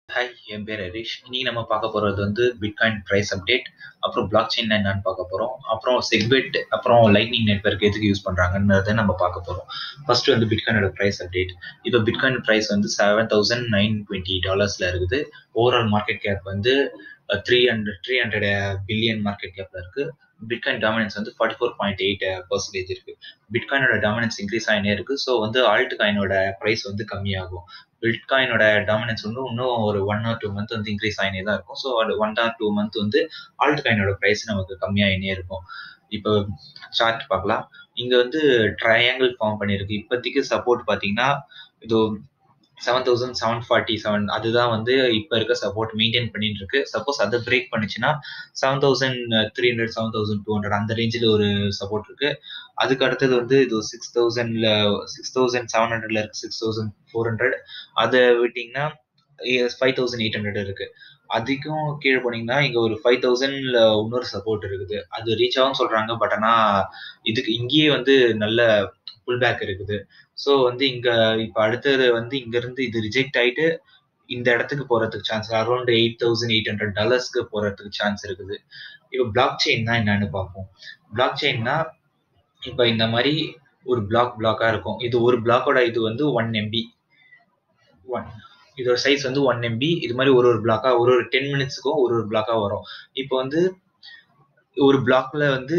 hi என் பேர் ஹரிஷ் இன்னைக்கு நம்ம பார்க்க போறது வந்து பிட்காயின் ப்ரைஸ் அப்டேட் அப்புறம் பிளாக் செயின் என்னன்னு பார்க்க போறோம் அப்புறம் செக்பெட் அப்புறம் லைட்னிங் நெட்வொர்க் எதுக்கு யூஸ் பண்றாங்கன்றதை நம்ம பார்க்க போறோம் ஃபர்ஸ்ட் வந்து பிட்காயினோட ப்ரைஸ் அப்டேட் இப்போ பிட்காயின் ப்ரைஸ் வந்து செவன் தௌசண்ட் நைன் டுவெண்ட்டி டாலர்ஸ்ல இருக்குது ஓவரால் மார்க்கெட் கேப் வந்து three hundred three hundred billion market கேப்ல இருக்கு பிட்காயின் டாமினன்ஸ் வந்து forty four point eight percentage இருக்கு பிட்காயினோட டாமினன்ஸ் இன்க்ரீஸ் ஆகினே இருக்கு ஸோ வந்து ஆல்ட் காயினோட ப்ரைஸ் வந்து கம்மியாகும் பிட்காயினோட டாமினன்ஸ் வந்து இன்னும் ஒரு ஒன் ஆர் டூ மந்த் வந்து இன்க்ரீஸ் ஆகினே தான் இருக்கும் ஸோ அது ஒன் ஆர் டூ மந்த் வந்து ஆல்ட் காயினோட ப்ரைஸ் நமக்கு கம்மியாகினே இருக்கும் இப்போ சார்ட் பார்க்கலாம் இங்க வந்து ட்ரையாங்கிள் ஃபார்ம் பண்ணியிருக்கு இப்போதைக்கு சப்போர்ட் பார்த்தீங்கன்னா இது seven thousand seven forty seven அதுதான் வந்து இப்போ இருக்க சப்போர்ட் மெயின்டைன் பண்ணிட்டு இருக்கு சப்போஸ் அதை பிரேக் பண்ணுச்சுன்னா seven thousand three hundred seven thousand two hundred அந்த ரேஞ்சில் ஒரு சப்போர்ட் இருக்கு அதுக்கு அடுத்தது வந்து இது சிக்ஸ் தௌசண்ட்ல சிக்ஸ் தௌசண்ட் செவன் ஹண்ட்ரட்ல இருக்கு சிக்ஸ் தௌசண்ட் ஃபோர் ஹண்ட்ரட் அதை விட்டிங்கன்னா ஃபைவ் தௌசண்ட் எயிட் ஹண்ட்ரட் இருக்கு அதுக்கும் கீழே போனீங்கன்னா இங்க ஒரு ஃபைவ் தௌசண்ட்ல இன்னொரு சப்போர்ட் இருக்குது அது ரீச் ஆகும் சொல்றாங்க பட் ஆனா இதுக்கு இங்கேயே வந்து நல்ல புல் பேக் இருக்குது ஸோ வந்து இங்க இப்ப அடுத்தது வந்து இங்க இருந்து இது ரிஜெக்ட் ஆயிட்டு இந்த இடத்துக்கு போறதுக்கு chance around eight thousand eight ஹண்ட்ரட் டாலர்ஸ்க்கு போறதுக்கு சான்ஸ் இருக்குது இப்போ பிளாக் செயின்னா என்னன்னு பார்ப்போம் பிளாக் செயின்னா இப்போ இந்த மாதிரி ஒரு பிளாக் பிளாக்கா இருக்கும் இது ஒரு பிளாக்கோட இது வந்து ஒன் எம்பி ஒன் இதோட சைஸ் வந்து ஒன் எம்பி இது மாதிரி ஒரு ஒரு பிளாக்கா ஒரு ஒரு டென் மினிட்ஸுக்கும் ஒரு ஒரு பிளாக்கா வரும் இப்போ வந்து ஒரு பிளாக்ல வந்து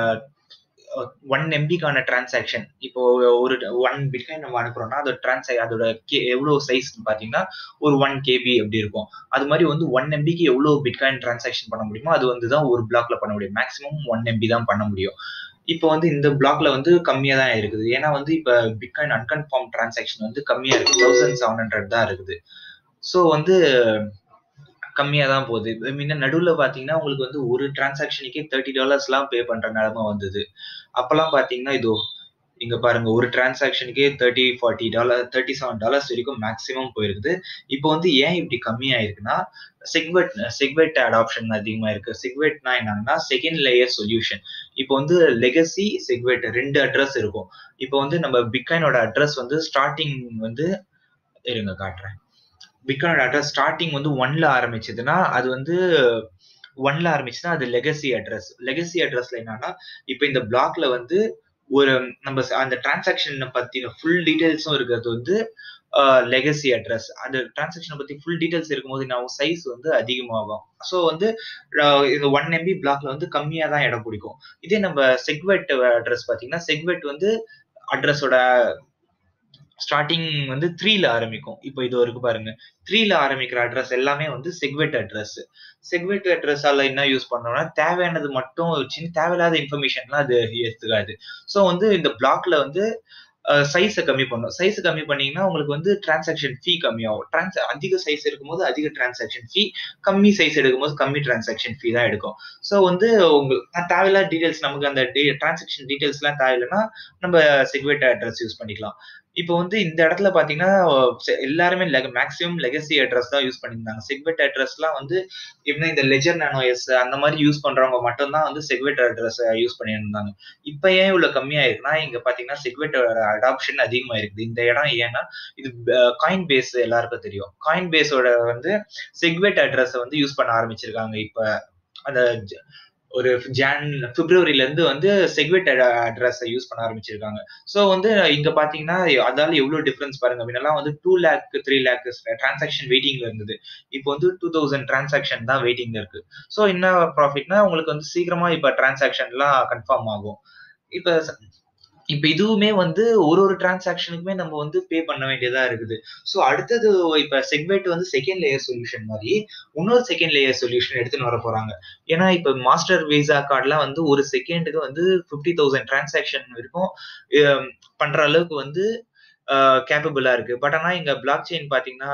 ஒன் எம்பிக்கான டிரான்சாக்ஷன் இப்போ ஒரு ஒன் பிட்காயின் நம்ம அனுப்புறோம்னா அதோட டிரான்ஸ் அதோட கே எவ்வளவு சைஸ் பாத்தீங்கன்னா ஒரு ஒன் கேபி அப்படி இருக்கும் அது மாதிரி வந்து ஒன் எம்பிக்கு எவ்வளவு பிட்காயின் டிரான்சாக்ஷன் பண்ண முடியுமோ அது வந்து தான் ஒரு பிளாக்ல பண்ண முடியும் மேக்ஸிமம் ஒன் எம்பி தான் பண்ண முடியும் இப்போ வந்து இந்த பிளாக்ல வந்து கம்மியா தான் இருக்குது ஏன்னா வந்து இப்ப பிட்காயின் அன்கன்ஃபார்ம் டிரான்சாக்ஷன் வந்து கம்மியா இருக்கு தௌசண்ட் செவன் ஹண்ட்ரட் தான் இருக்குது ஸோ வந்து கம்மியா தான் போகுது முன்ன நடுவில் பார்த்தீங்கன்னா உங்களுக்கு வந்து ஒரு டிரான்சாக்ஷனுக்கே தேர்ட்டி டாலர்ஸ்லாம் பே பண்ற நிலமை வந்தது அப்பெல்லாம் பார்த்தீங்கன்னா இதோ இங்க பாருங்க ஒரு டிரான்சாக்ஷனுக்கே thirty forty dollar thirty seven dollars வரைக்கும் மேக்ஸிமம் போயிருக்குது இப்போ வந்து ஏன் இப்படி கம்மியாயிருக்குன்னா செக்வெட் செக்வெட் அடாப்ஷன் அதிகமா இருக்கு செக்வெட்னா என்னன்னா செகண்ட் லேயர் சொல்யூஷன் இப்போ வந்து லெகசி செக்வெட் ரெண்டு அட்ரஸ் இருக்கும் இப்போ வந்து நம்ம பிட்காயினோட அட்ரஸ் வந்து ஸ்டார்டிங் வந்து இருங்க காட்டுறேன் பிட்காயினோட அட்ரஸ் ஸ்டார்டிங் வந்து ஒன்ல ஆரம்பிச்சதுன்னா அது வந்து ஒன்ல ஆரம்பிச்சுன்னா அது லெகசி அட்ரஸ் லெகசி அட்ரஸ்ல என்னன்னா இப்போ இந்த பிளாக்ல வந்து ஒரு நம்ம அந்த டிரான்சாக்ஷன் பத்தின ஃபுல் டீடைல்ஸும் இருக்கிறது வந்து லெகசி அட்ரஸ் அந்த டிரான்சாக்ஷனை பத்தி ஃபுல் டீடைல்ஸ் இருக்கும்போது நான் சைஸ் வந்து அதிகமாகும் ஸோ வந்து இந்த ஒன் எம்பி பிளாக்ல வந்து கம்மியா தான் இடம் பிடிக்கும் இதே நம்ம செக்வெட் அட்ரஸ் பாத்தீங்கன்னா செக்வெட் வந்து அட்ரஸோட ஸ்டார்டிங் வந்து த்ரீல ஆரம்பிக்கும் இப்போ இது இருக்கு பாருங்க த்ரீல ஆரம்பிக்கிற அட்ரஸ் எல்லாமே வந்து செக்வெட் அட்ரஸ் செக்வெட் அட்ரஸால என்ன யூஸ் பண்ணோம்னா தேவையானது மட்டும் சின்ன தேவையில்லாத இன்ஃபர்மேஷன்லாம் அது எடுத்துக்காது ஸோ வந்து இந்த பிளாக்ல வந்து சைஸை கம்மி பண்ணும் சைஸ் கம்மி பண்ணீங்கன்னா உங்களுக்கு வந்து டிரான்சாக்ஷன் ஃபீ கம்மியாகும் டிரான்ஸ் அதிக சைஸ் எடுக்கும்போது அதிக டிரான்சாக்ஷன் ஃபீ கம்மி சைஸ் எடுக்கும்போது கம்மி டிரான்சாக்ஷன் ஃபீ தான் எடுக்கும் ஸோ வந்து உங்களுக்கு தேவையில்லாத டீடைல்ஸ் நமக்கு அந்த டிரான்சாக்ஷன் டீடைல்ஸ்லாம் தேவையில்லைன்னா நம்ம செக்வெட் அட்ரஸ் யூஸ் பண்ணிக்கலாம் இப்போ வந்து இந்த இடத்துல பாத்தீங்கன்னா எல்லாருமே மேக்ஸிமம் லெகசி அட்ரஸ் தான் யூஸ் பண்ணியிருந்தாங்க செக்வெட் அட்ரஸ்லாம் வந்து எப்படின்னா இந்த லெஜர் நானோ எஸ் அந்த மாதிரி யூஸ் பண்றவங்க மட்டும் தான் வந்து செக்வெட் அட்ரஸ் யூஸ் பண்ணியிருந்தாங்க இப்போ ஏன் இவ்வளவு கம்மியாயிருக்குன்னா இங்க பாத்தீங்கன்னா செக்வெட் அடாப்ஷன் அதிகமா இருக்குது இந்த இடம் ஏன்னா இது காயின் பேஸ் எல்லாருக்கும் தெரியும் காயின் பேஸோட வந்து செக்வெட் அட்ரஸ் வந்து யூஸ் பண்ண ஆரம்பிச்சிருக்காங்க இப்ப அந்த ஒரு ஜான் பிப்ரவரில இருந்து வந்து செக்வெட் அட்ரஸ் யூஸ் பண்ண ஆரம்பிச்சிருக்காங்க ஸோ வந்து இங்க பாத்தீங்கன்னா அதால எவ்வளவு டிஃபரன்ஸ் பாருங்க முன்னெல்லாம் வந்து two lakh three lakh transaction வெயிட்டிங்ல இருந்தது இப்போ வந்து டூ தௌசண்ட் டிரான்சாக்ஷன் தான் வெயிட்டிங்ல இருக்கு ஸோ என்ன ப்ராஃபிட்னா உங்களுக்கு வந்து சீக்கிரமா இப்ப டிரான்சாக்ஷன்லாம் கன்ஃபார்ம் ஆகும் இப்ப இப்ப இதுவுமே வந்து ஒரு ஒரு டிரான்சாக்ஷனுக்குமே நம்ம வந்து பே பண்ண வேண்டியதா இருக்குது ஸோ அடுத்தது இப்ப செக்வெட் வந்து செகண்ட் லேயர் சொல்யூஷன் மாதிரி இன்னொரு செகண்ட் லேயர் சொல்யூஷன் எடுத்துன்னு வர போறாங்க ஏன்னா இப்ப மாஸ்டர் விசா கார்டுலாம் வந்து ஒரு செகண்டுக்கு வந்து ஃபிஃப்டி தௌசண்ட் டிரான்சாக்ஷன் வரைக்கும் பண்ற அளவுக்கு வந்து கேப்பபிளா இருக்கு பட் ஆனா இங்க பிளாக் செயின் பாத்தீங்கன்னா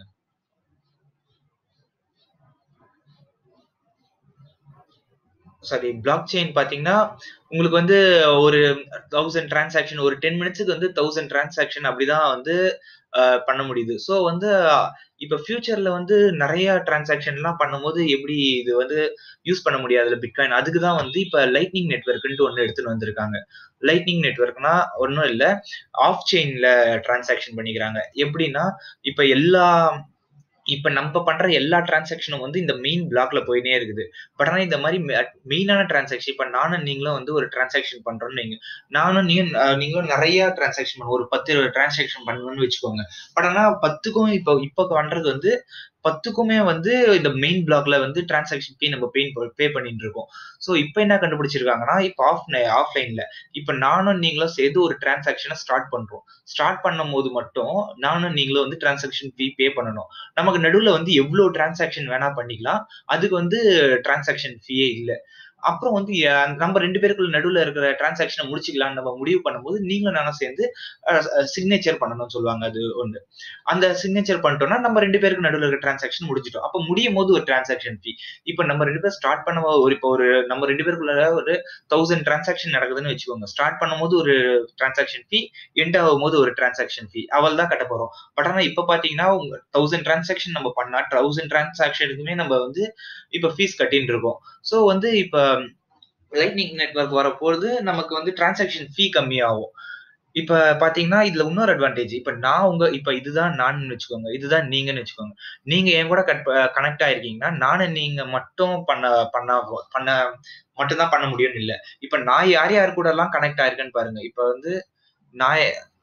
சாரி பிளாக் செயின் பாத்தீங்கன்னா உங்களுக்கு வந்து ஒரு தௌசண்ட் டிரான்சாக்ஷன் ஒரு டென் மினிட்ஸுக்கு வந்து தௌசண்ட் டிரான்சாக்ஷன் அப்படிதான் வந்து பண்ண முடியுது ஸோ வந்து இப்ப ஃபியூச்சர்ல வந்து நிறைய டிரான்சாக்ஷன்லாம் பண்ணும்போது எப்படி இது வந்து யூஸ் பண்ண முடியாதுல பிட்காயின் அதுக்கு தான் வந்து இப்ப லைட்னிங் நெட்ஒர்க்ன்ட்டு ஒன்று எடுத்துட்டு வந்திருக்காங்க லைட்னிங் நெட்ஒர்க்னா ஒன்றும் இல்லை ஆஃப் செயின்ல டிரான்சாக்ஷன் பண்ணிக்கிறாங்க எப்படின்னா இப்ப எல்லா இப்ப நம்ம பண்ற எல்லா டிரான்சாக்ஷனும் வந்து இந்த மெயின் பிளாக்ல போயினே இருக்குது பட் ஆனா இந்த மாதிரி மெயினான டிரான்சாக்ஷன் இப்ப நானும் நீங்களும் வந்து ஒரு டிரான்சாக்ஷன் பண்றோம்னு நீங்க நானும் நீ நீங்களும் நிறைய டிரான்சாக்ஷன் பண்ணுவோம் ஒரு பத்து டிரான்சாக்ஷன் பண்ணணும்னு வச்சுக்கோங்க பட் ஆனா பத்துக்கும் இப்போ இப்போ பண்றது வந்து பத்துக்குமே வந்து இந்த மெயின் பிளாக்ல வந்து டிரான்சாக்ஷன் ஃபீ நம்ம பெயின் பே பண்ணிட்டு இருக்கோம் ஸோ இப்போ என்ன கண்டுபிடிச்சிருக்காங்கன்னா இப்போ ஆஃப் ஆஃப்லைன்ல இப்போ நானும் நீங்களும் சேர்ந்து ஒரு டிரான்சாக்ஷனை ஸ்டார்ட் பண்றோம் ஸ்டார்ட் பண்ணும் போது மட்டும் நானும் நீங்களும் வந்து டிரான்சாக்ஷன் ஃபீ பே பண்ணணும் நமக்கு நடுவில் வந்து எவ்வளோ டிரான்சாக்ஷன் வேணா பண்ணிக்கலாம் அதுக்கு வந்து டிரான்சாக்ஷன் ஃபீயே இல்லை அப்புறம் வந்து நம்ம ரெண்டு பேருக்குள்ள நடுவில் இருக்கிற டிரான்சாக்ஷனை முடிச்சுக்கலாம்னு நம்ம முடிவு பண்ணும்போது நீங்களும் நானும் சேர்ந்து சிக்னேச்சர் பண்ணணும்னு சொல்லுவாங்க அது ஒன்று அந்த சிக்னேச்சர் பண்ணிட்டோம்னா நம்ம ரெண்டு பேருக்கு நடுவில் இருக்கிற டிரான்சாக்ஷன் முடிச்சிட்டோம் அப்போ முடியும் போது ஒரு டிரான்சாக்ஷன் ஃபீ இப்போ நம்ம ரெண்டு பேர் ஸ்டார்ட் பண்ண ஒரு இப்போ ஒரு நம்ம ரெண்டு பேருக்குள்ள ஒரு தௌசண்ட் டிரான்சாக்ஷன் நடக்குதுன்னு வச்சுக்கோங்க ஸ்டார்ட் பண்ணும்போது ஒரு டிரான்சாக்ஷன் ஃபீ எண்ட் ஆகும் போது ஒரு டிரான்சாக்ஷன் ஃபீ அவள் தான் கட்ட போறோம் பட் ஆனால் இப்போ பார்த்தீங்கன்னா தௌசண்ட் டிரான்சாக்ஷன் நம்ம பண்ணா தௌசண்ட் டிரான்சாக்ஷனுக்குமே நம்ம வந்து இப்போ ஃபீஸ் கட்டின்னு இருக்கோம் ஸோ வந்து இப்போ லைட்னிங் நெட்ஒர்க் வரப்போது நமக்கு வந்து டிரான்சாக்ஷன் ஃபீ கம்மியாகும் இப்ப பாத்தீங்கன்னா இதுல இன்னொரு அட்வான்டேஜ் இப்ப நான் உங்க இப்ப இதுதான் நான் வச்சுக்கோங்க இதுதான் நீங்கன்னு வச்சுக்கோங்க நீங்க என் கூட கனெக்ட் ஆயிருக்கீங்கன்னா நானும் நீங்க மட்டும் பண்ண பண்ண பண்ண மட்டும் தான் பண்ண முடியும்னு இல்ல இப்ப நான் யார் யார் கூட எல்லாம் கனெக்ட் ஆயிருக்கேன்னு பாருங்க இப்ப வந்து நான்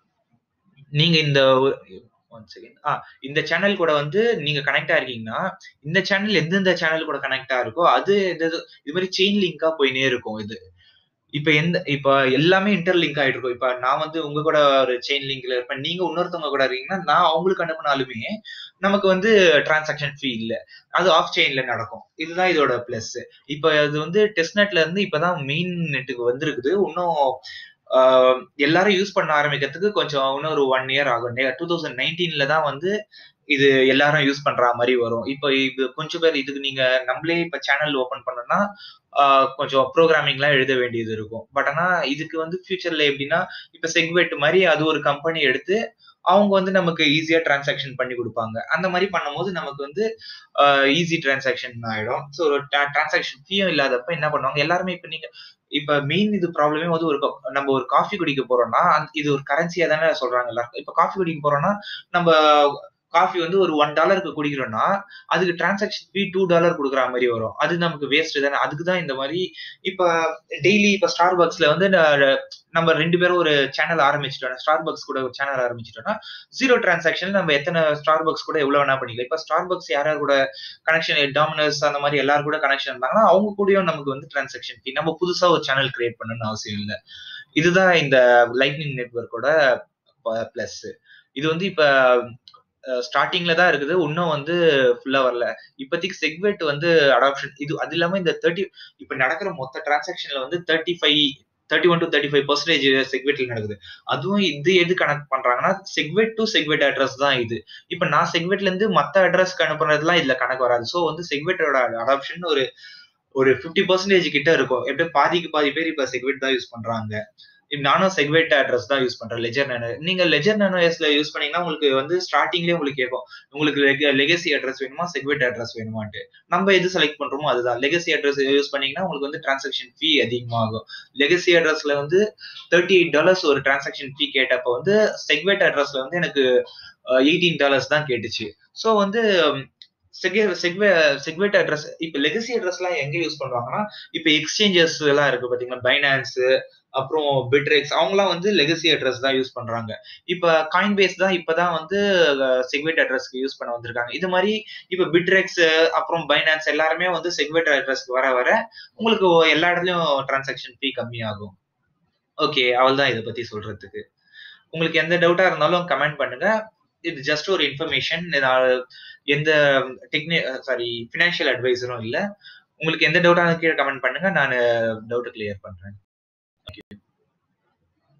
நீங்க இந்த ஒன் செகண்ட் ஆ இந்த சேனல் கூட வந்து நீங்க கனெக்ட் ஆயிருக்கீங்கன்னா இந்த சேனல் எந்தெந்த சேனல் கூட கனெக்ட் ஆயிருக்கோ அது இது மாதிரி செயின் லிங்கா போயினே இருக்கும் இது இப்ப எந்த இப்ப எல்லாமே இன்டர் லிங்க் ஆயிட்டு இருக்கும் இப்ப நான் வந்து உங்க கூட ஒரு செயின் லிங்க்ல இருப்பேன் நீங்க இன்னொருத்தவங்க கூட இருக்கீங்கன்னா நான் அவங்களுக்கு அனுப்புனாலுமே நமக்கு வந்து டிரான்சாக்ஷன் ஃபீ இல்ல அது ஆஃப் செயின்ல நடக்கும் இதுதான் இதோட பிளஸ் இப்ப இது வந்து டெஸ்ட் நெட்ல இருந்து இப்பதான் மெயின் நெட்டுக்கு வந்திருக்குது இன்னும் எல்லாரும் யூஸ் பண்ண ஆரம்பிக்கிறதுக்கு கொஞ்சம் இன்னும் ஒரு ஒன் இயர் ஆகும் டூ தௌசண்ட் நைன்டீன்ல தான் வந்து இது எல்லாரும் யூஸ் பண்ற மாதிரி வரும் இப்போ இது கொஞ்சம் பேர் இதுக்கு நீங்க நம்மளே இப்ப சேனல் ஓபன் பண்ணோம்னா கொஞ்சம் ப்ரோக்ராமிங்லாம் எழுத வேண்டியது இருக்கும் பட் ஆனா இதுக்கு வந்து ஃபியூச்சர்ல எப்படின்னா இப்ப செக்வெட் மாதிரி அது ஒரு கம்பெனி எடுத்து அவங்க வந்து நமக்கு ஈஸியா டிரான்சாக்ஷன் பண்ணி கொடுப்பாங்க அந்த மாதிரி பண்ணும்போது நமக்கு வந்து ஈஸி டிரான்சாக்ஷன் ஆயிடும் ஸோ ஒரு டிரான்சாக்ஷன் ஃபீயும் இல்லாதப்ப என்ன பண்ணுவாங்க எல்லாருமே இப்ப நீங்க இப்ப மெயின் இது ப்ராப்ளமே வந்து ஒரு நம்ம ஒரு காஃபி குடிக்க போறோம்னா இது ஒரு கரன்சியா தானே சொல்றாங்க எல்லாரும் இப்ப காஃபி குடிக்க போறோம்னா நம்ம காஃபி வந்து ஒரு ஒன் டாலருக்கு குடிக்கிறோம்னா அதுக்கு டிரான்சாக்ஷன் ஃபீ டூ டாலர் கொடுக்குற மாதிரி வரும் அது நமக்கு வேஸ்ட் தானே அதுக்கு தான் இந்த மாதிரி இப்ப டெய்லி இப்ப ஸ்டார் பாக்ஸ்ல வந்து நம்ம ரெண்டு பேரும் ஒரு சேனல் ஆரம்பிச்சிட்டோம் ஸ்டார் பாக்ஸ் கூட ஒரு சேனல் ஆரம்பிச்சிட்டோம்னா ஜீரோ டிரான்சாக்ஷன் நம்ம எத்தனை ஸ்டார் பாக்ஸ் கூட எவ்வளவு வேணா பண்ணிக்கலாம் இப்ப ஸ்டார் பாக்ஸ் யார் யார் கூட கனெக்ஷன் டாமினர்ஸ் அந்த மாதிரி எல்லாரும் கூட கனெக்ஷன் இருந்தாங்கன்னா அவங்க கூடயும் நமக்கு வந்து டிரான்சாக்ஷன் ஃபீ நம்ம புதுசா ஒரு சேனல் கிரியேட் பண்ணணும்னு அவசியம் இல்லை இதுதான் இந்த லைட்னிங் நெட்ஒர்க்கோட பிளஸ் இது வந்து இப்ப ஸ்டார்டிங்ல தான் இருக்குது இன்னும் வந்து ஃபுல்லா வரல இப்போதைக்கு செக்வெட் வந்து அடாப்ஷன் இது அது இல்லாம இந்த தேர்ட்டி இப்ப நடக்கிற மொத்த டிரான்சாக்ஷன்ல வந்து thirty five thirty one to thirty five percentage செக்வெட்ல நடக்குது அதுவும் இது எது கனெக்ட் பண்றாங்கன்னா செக்வெட் டு செக்வெட் அட்ரஸ் தான் இது இப்ப நான் செக்வெட்ல இருந்து மத்த அட்ரஸ்க்கு அனுப்புறதுலாம் இதுல கணக்கு வராது ஸோ வந்து செக்வெட்டோட அடாப்ஷன் ஒரு ஒரு ஃபிஃப்டி பர்சன்டேஜ் கிட்ட இருக்கும் எப்படி பாதிக்கு பாதி பேர் இப்ப செக்வெட் தான் யூஸ் பண்றாங்க நானும் செக்வெட் அட்ரஸ் தான் யூஸ் பண்றேன் லெஜர் நானோ நீங்க லெஜர் நானோ எஸ்ல யூஸ் பண்ணீங்கன்னா உங்களுக்கு வந்து ஸ்டார்டிங்லேயே உங்களுக்கு கேட்கும் உங்களுக்கு லெகசி அட்ரஸ் வேணுமா செக்வெட் அட்ரஸ் வேணுமான்ட்டு நம்ம எது செலக்ட் பண்றோமோ அதுதான் லெகசி அட்ரஸ் யூஸ் பண்ணீங்கன்னா உங்களுக்கு வந்து டிரான்சாக்ஷன் ஃபீ அதிகமாகும் லெகசி அட்ரஸ்ல வந்து தேர்ட்டி எயிட் டாலர்ஸ் ஒரு டிரான்சாக்ஷன் ஃபீ கேட்டப்போ வந்து செக்வெட் அட்ரஸ்ல வந்து எனக்கு எயிட்டீன் டாலர்ஸ் தான் கேட்டுச்சு ஸோ வந்து செக்வேட் அட்ரஸ் இப்ப லெகசி அட்ரஸ்லாம் எங்க யூஸ் பண்ணுவாங்கன்னா இப்ப எக்ஸ்சேஞ்சஸ் எல்லாம் இருக்கு பாத்தீங்கன்னா பைனான்ஸ் அப்புறம் பிட்ரெக்ஸ் அவங்கலாம் வந்து லெகசி அட்ரஸ் தான் யூஸ் பண்றாங்க இப்ப காயின் பேஸ் தான் இப்பதான் வந்து செக்வேட் அட்ரஸ்க்கு யூஸ் பண்ண வந்திருக்காங்க இது மாதிரி இப்ப பிட்ரெக்ஸ் அப்புறம் பைனான்ஸ் எல்லாருமே வந்து செக்வேட் அட்ரஸ்க்கு வர வர உங்களுக்கு எல்லா இடத்துலயும் டிரான்சாக்ஷன் ஃபீ கம்மியாகும் ஓகே அவள் தான் இதை பத்தி சொல்றதுக்கு உங்களுக்கு எந்த டவுட்டா இருந்தாலும் கமெண்ட் பண்ணுங்க இது ஜஸ்ட் ஒரு இன்ஃபர்மேஷன் எந்த டெக்னி சாரி ஃபினான்ஷியல் அட்வைசரும் இல்லை உங்களுக்கு எந்த டவுட்டாக கீழே கமெண்ட் பண்ணுங்க நான் டவுட் கிளியர் பண்றேன்